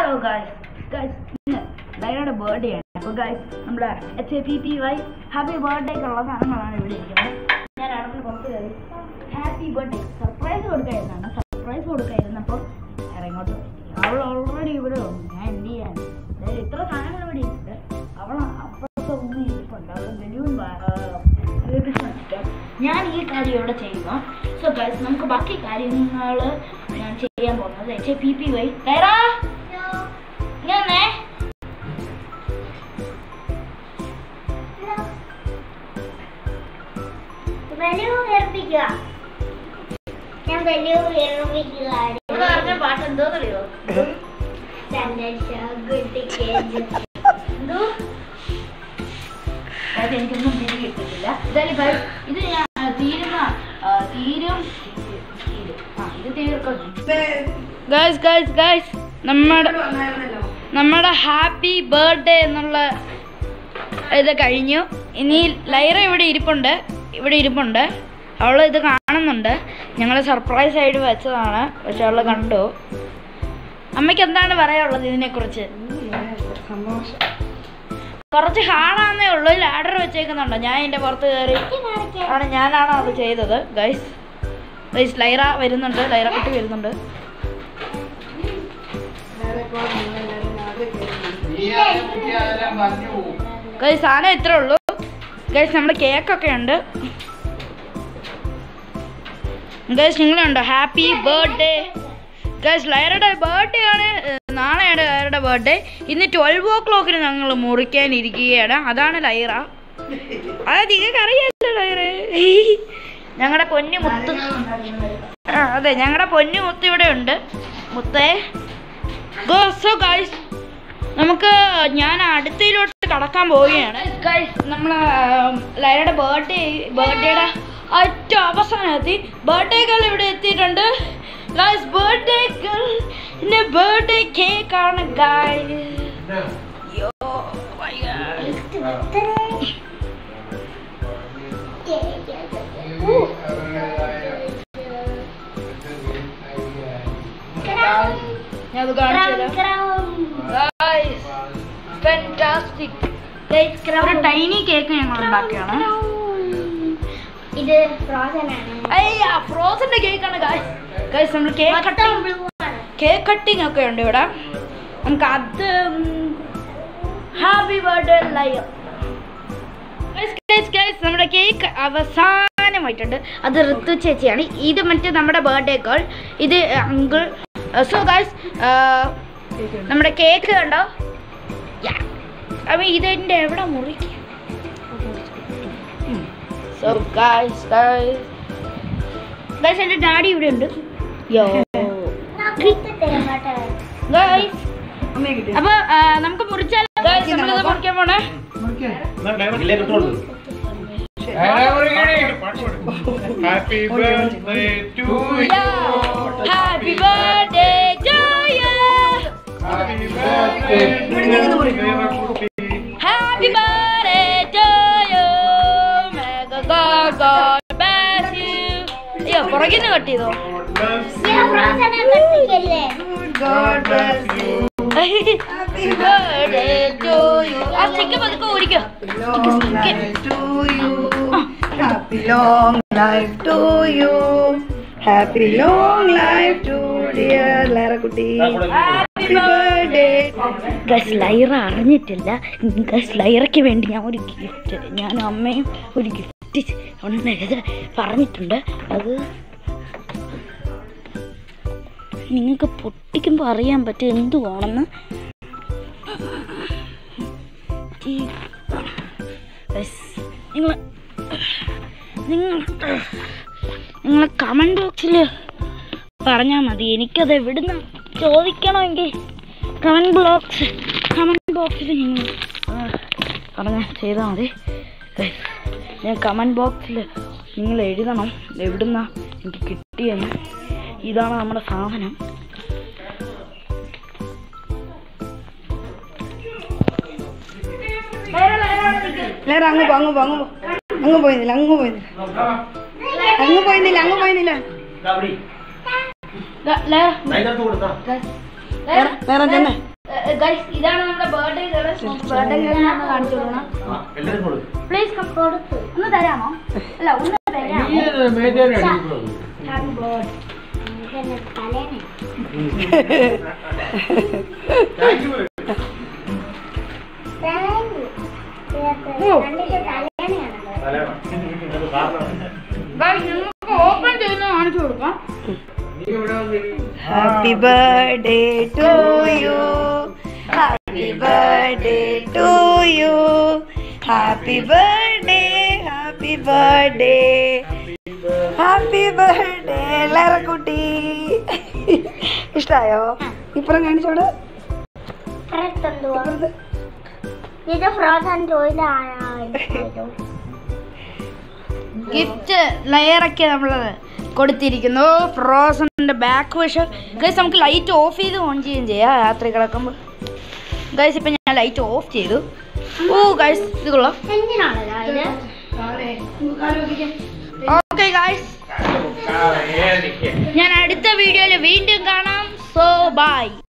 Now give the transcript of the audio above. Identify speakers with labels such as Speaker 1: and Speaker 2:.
Speaker 1: Guys guys ഇന്ന് ലൈനയുടെ birthday ആണ് അപ്പോൾ ഗായ്സ് നമ്മുടെ H A P P Y happy ബർത്ത്ഡേക്കുള്ള സാധനങ്ങളാണ് ഇവിടെ ഇരിക്കുന്നത് ഞാൻ അവിടെ പുറത്ത് കയറി ഹാപ്പി ബർത്ത്ഡേ സർപ്രൈസ് കൊടുക്കായിരുന്നാണ് സർപ്രൈസ് കൊടുക്കായിരുന്നപ്പോൾ ഇറങ്ങോട്ട് അവൾ ഓൾറെഡി ഇവിടെ ഉണ്ട് ഞാൻ എന്ത് ചെയ്യാൻ അതായത് ഇത്ര സാധനങ്ങൾ ഇവിടെ ഉണ്ട് അവൾ അപ്പുറത്തെ റൂമിൽ ഇരിപ്പുണ്ട് അവൾ ബലൂൺ ഞാൻ ഈ കാര്യം ഇവിടെ ചെയ്യുന്നു സോ ഗൈസ് നമുക്ക് ബാക്കി കാര്യങ്ങൾ ഞാൻ ചെയ്യാൻ പോകുന്നത് എച്ച് പി പി വൈ കയറാ ഇങ്ങനെ
Speaker 2: വലിയ ഉയർപ്പിക്കുക ഞാൻ വലിയ ഉയർപ്പിക്കുക
Speaker 1: ഇവിടെ പറഞ്ഞ പാട്ട് എന്തോന്നറിയോ എന്തോ അതായത് എനിക്കൊന്നും തിരികെ കിട്ടില്ല എന്തായാലും guys, ഇത് ഞാൻ ആ, തീരുന്ന ആ, തീരും തീരും. ആ ഇത് തീർക്കും ഗൈസ് ഗൈസ് ഗൈസ് നമ്മുടെ നമ്മുടെ ഹാപ്പി ബർത്ത്ഡേ എന്നുള്ള ഇത് കഴിഞ്ഞു ഇനി ലൈറ ഇവിടെ ഇരിപ്പുണ്ട് ഇവിടെ ഇരിപ്പുണ്ട് അവൾ ഇത് കാണുന്നുണ്ട് ഞങ്ങൾ സർപ്രൈസ് ആയിട്ട് വെച്ചതാണ് പക്ഷെ അവൾ കണ്ടു അമ്മയ്ക്ക് എന്താണ് പറയാനുള്ളത് ഇതിനെക്കുറിച്ച് കുറച്ച് ഹാർഡാന്നേ ഉള്ളൂ ലാഡർ വെച്ചേക്കുന്നുണ്ടോ ഞാൻ എൻ്റെ പുറത്ത് കയറി ആണ് ഞാനാണ് അത് ചെയ്തത് ഗൈസ് ഗൈസ് ലൈറ വരുന്നുണ്ട് ലൈറ കുട്ടി വരുന്നുണ്ട് ഗൈസ് സാധനം ഇത്രേ ഉള്ളൂ ഗൈസ് നമ്മുടെ കേക്കൊക്കെ ഉണ്ട് ഗൈസ് നിങ്ങളുണ്ടോ ഹാപ്പി ബർത്ത്ഡേ ഗൈസ് ലൈറയുടെ ബർത്ത്ഡേ ആണ് ഏഹ്, നാളെയാണ് ലൈറയുടെ ബർത്ത്ഡേ ഇന്ന് ട്വൽവ് ഓ ക്ലോക്കിന് ഞങ്ങൾ മുറിക്കാനിരിക്കുകയാണ് അതാണ് ലൈറ അത് നിങ്ങൾക്ക് അറിയാമല്ലോ ലൈറ ഞങ്ങളുടെ പൊന്നു മുത്ത് ആ അതെ ഞങ്ങളുടെ പൊന്നു മുത്ത് ഇവിടെ ഉണ്ട് മുത്തേ സോ ഗൈസ് നമുക്ക് ഞാൻ അടുത്തയിലോട്ട് കടക്കാൻ പോവുകയാണ് ഗൈസ് നമ്മൾ ലൈലയുടെ ബർത്ത്ഡേ ബർത്ത്ഡേയുടെ ഏറ്റവും അവസാനം എത്തി ബർത്ത്ഡേ ഗേൾ ഇവിടെ എത്തിയിട്ടുണ്ട് ഗൈസ് ബർത്ത്ഡേ ഗേൾ എൻ്റെ ബർത്ത്ഡേ കേക്ക് ആണ് ഗൈസ് യോ my God. ഞാൻ അത് കാണിച്ചു തരാം ഗൈസ് ഫാന്റാസ്റ്റിക് ഒരു ടൈനി കേക്ക് ഞങ്ങൾ ഉണ്ടാക്കിയാണ്
Speaker 2: ഇത് ഫ്രോസൺ ആണ്
Speaker 1: അയ്യ ഫ്രോസന്റെ കേക്കാണ് ഗൈസ് ഗൈസ് നമ്മൾ കേക്ക് കട്ടിങ്
Speaker 2: ബ്ലൂ ആണ്
Speaker 1: കേക്ക് കട്ടിങ് ഒക്കെ ഉണ്ട് ഇവിടെ നമുക്ക് അത് ഹാപ്പി ബർത്ത്ഡേ ലൈവ് നമ്മുടെ കേക്ക് അവസാനമായിട്ടുണ്ട് അത് ഋതു ചേച്ചിയാണ് ഇത് മറ്റേ നമ്മുടെ ബർത്ത്ഡേ ഗേൾ ഇത് അങ്കിൾ സോ ഗൈസ് നമ്മുടെ കേക്ക് കണ്ടോ അപ്പൊ ഇതെന്റെ എവിടെ മുറിക്കും സോ ഗൈസ് ഗൈസ് ഗൈസ് എൻ്റെ ഡാഡി ഇവിടെ ഉണ്ട് യോ ഗൈസ് അപ്പൊ ആ, നമുക്ക് മുറിച്ചാൽ ഗൈസ് നമ്മളിത് മുറിക്കാൻ പോണേ
Speaker 3: Happy birthday to you.
Speaker 1: Happy birthday to you
Speaker 3: Happy birthday to you.
Speaker 1: Happy birthday to you മേഗ ഗോഡ് ഗോഡ് ബ്ലെസ് യു അയ്യോ പുറകിന്ന് കട്ട് ചെയ്തോ
Speaker 3: God bless
Speaker 2: കത്തിക്കല്ലേ
Speaker 3: God bless you.
Speaker 1: Happy birthday to യു ആ സ്റ്റിക്ക് പതുക്കെ ഓടിക്കോ
Speaker 4: Happy long life to you. Happy long life to dear ലാറക്കുട്ടി
Speaker 1: happy
Speaker 4: Happy birthday.
Speaker 1: Guys Lyra അറിഞ്ഞിട്ടില്ല ഗസ് ലൈറയ്ക്ക് വേണ്ടി ഞാൻ ഒരു ഗിഫ്റ്റ് ഞാൻ അമ്മയും ഒരു ഗിഫ്റ്റ് ഉണ്ടെന്നത് പറഞ്ഞിട്ടുണ്ട് അത് നിങ്ങൾക്ക് പൊട്ടിക്കുമ്പോൾ അറിയാൻ പറ്റും എന്തുവാണെന്ന് നിങ്ങൾ നിങ്ങൾ നിങ്ങൾ കമൻറ്റ് ബോക്സിൽ പറഞ്ഞാൽ മതി എനിക്കത് എവിടുന്ന് ചോദിക്കണമെങ്കിൽ കമൻറ്റ് ബോക്സ് കമൻറ്റ് ബോക്സിൽ നിങ്ങൾ പറഞ്ഞ ചെയ്താൽ മതി Guys, ഞാൻ കമൻറ്റ് ബോക്സിൽ നിങ്ങൾ എഴുതണം എവിടുന്ന എനിക്ക് കിട്ടിയെന്ന് ഇതാണ് നമ്മുടെ സാധനം
Speaker 4: ലേറ അങ്ങ് പോ അങ്ങ് പോ അങ്ങ് പോ അങ്ങ് പോയിരുന്നില്ല അങ്ങ് പോയിരുന്നില്ല അങ്ങ് പോയിരുന്നില്ല അങ്ങ് പോയിരുന്നില്ല
Speaker 1: ല- ല-
Speaker 4: വേറെ തന്നെ
Speaker 1: ഗൈസ് ഇതാണ് നമ്മുടെ ബർത്ത്ഡേ ഗേൾ ബർത്ത്ഡേ ഗേൾ ഒന്ന് കാണിച്ചു കൊടുക്കണം
Speaker 3: എല്ലാരും കൊടുക്കും
Speaker 1: പ്ലീസ് കം കൊടുത്തു ഒന്ന് തരാമോ അല്ല ഒന്ന് തരാമോ ഹാപ്പി ബർത്ത്ഡേ
Speaker 2: ഇതെന്നെ തലേനെ
Speaker 3: താങ്ക് യു
Speaker 2: താങ്ക് യു
Speaker 1: ഓ.
Speaker 2: കണ്ടിട്ട് തലേനെയാണല്ലോ
Speaker 1: ഗൈസ് നിങ്ങൾക്ക് ഓപ്പൺ ചെയ്യുന്ന കാണിച്ചു കൊടുക്കാം
Speaker 4: happy birthday to you happy birthday to you happy birthday happy birthday happy birthday ലറക്കുട്ടി ഇഷ്ടായോ ഇപ്പുറം കാണിച്ചോട്
Speaker 2: എന്തുവാ ഇത് ഫ്രോസൺ ടോയിലാണ്
Speaker 1: ഗിഫ്റ്റ് ലെയറൊക്കെ നമ്മൾ കൊടുത്തിരിക്കുന്നു ഫ്രോസണിന്റെ ബാക്ക് വശം ഗൈസ് നമുക്ക് ലൈറ്റ് ഓഫ് ചെയ്ത് ഓൺ ചെയ്യുകയും ചെയ്യാം രാത്രി കിടക്കുമ്പോൾ ഗൈസ് ഇപ്പം ഞാൻ ലൈറ്റ് ഓഫ് ചെയ്തു ഓ ഗൈസ് ഇത് കൊള്ളാം
Speaker 2: എന്തിനാണല്ലോ ഇത്
Speaker 1: ഓക്കെ ഗൈസ് ഞാൻ അടുത്ത വീഡിയോയിൽ വീണ്ടും കാണാം സോ ബൈ